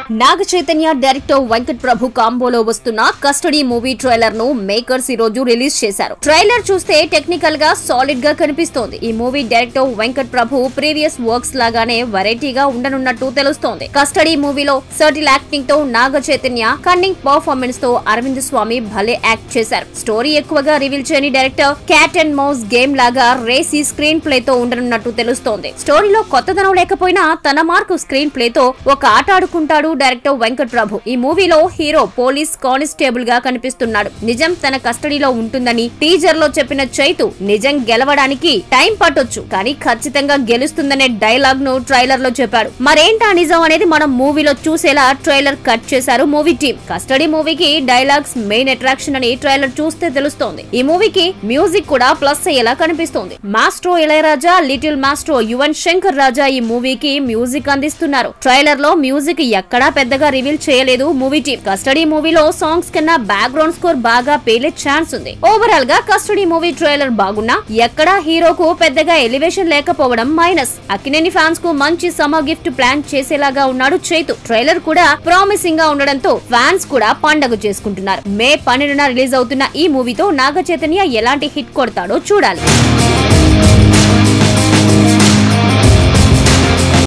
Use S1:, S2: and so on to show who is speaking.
S1: నాగ Chaitanya director Venkat Prabhu కాంబోలో వస్తున్న custody movie trailer ను మేకర్స్ ఈ రోజు రిలీజ్ చేశారు ట్రైలర్ చూస్తే టెక్నికల్ గా సాలిడ్ గా కనిపిస్తోంది ఈ movie director Venkat Prabhu previous works లాగానే వెరైటీగా ఉండనున్నట్టు తెలుస్తోంది కస్టడీ మూవీలో సర్టిల్ యాక్టింగ్ తో నాగ చైతన్య కన్నింగ్ పర్ఫార్మెన్స్ తో అరవింద్ స్వామి భలే యాక్ట్ చేశారు స్టోరీ ఎక్కువగా రివీల్ చేయని director cat and mouse game లాగా రేసీ స్క్రీన్ ప్లే తో ఉండనున్నట్టు తెలుస్తోంది స్టోరీలో కొత్తదనం లేకపోయినా తన మార్కు స్క్రీన్ ప్లే తో ఒక ఆట ఆడుకుంటాడు డైరెక్టర్ వెంకట్ ప్రభు ఈ మూవీలో హీరో పోలీస్ కానిస్టేబుల్ గా కనిపిస్తున్నాడు నిజం తన కస్టడీలో ఉంటుందని టీజర్ లో చెప్పిన చైతు నిజం గెలవడానికి టైం పట్టొచ్చు కానీ ఖచ్చితంగా గెలుస్తుందనే డైలాగ్ ను ట్రైలర్ లో చెప్పాడు మరేంటా నిజం అనేది మనం మూవీలో చూసేలా ట్రైలర్ కట్ చేశారు మూవీ టీం కస్టడీ మూవీకి డైలాగ్స్ మెయిన్ అట్రాక్షన్ అని ట్రైలర్ చూస్తే తెలుస్తోంది ఈ మూవీకి మ్యూజిక్ కూడా ప్లస్ అయ్యేలా కనిపిస్తోంది maestro Ilaiyaraaja little maestro Yuvan Shankar Raja ఈ మూవీకి మ్యూజిక్ అందిస్తున్నారు ట్రైలర్ లో మ్యూజిక్ ఎక్కడా పెద్దగా రివీల్ చేయలేదు మూవీ టీం కస్టడీ మూవీలో సాంగ్స్ కన్నా బ్యాక్గ్రౌండ్ స్కోర్ బాగా పేలే ఛాన్స్ ఉంది ఓవరాల్ గా కస్టడీ మూవీ ట్రైలర్ బాగున్నా ఎక్కడా హీరోకు పెద్దగా ఎలివేషన్ లేకపోవడం మైనస్ అక్కినేని ఫ్యాన్స్ కు మంచి సమ గిఫ్ట్ ప్లాన్ చేసేలాగా ఉన్నాడు చైతు ట్రైలర్ కూడా ప్రామిసింగ్ గా ఉండడంతో ఫ్యాన్స్ కూడా పండగ చేసుకుంటున్నారు మే పన్నెండున రిలీజ్ అవుతున్న ఈ మూవీతో నాగ చైతన్య ఎలాంటి హిట్ కొడతాడో చూడాలి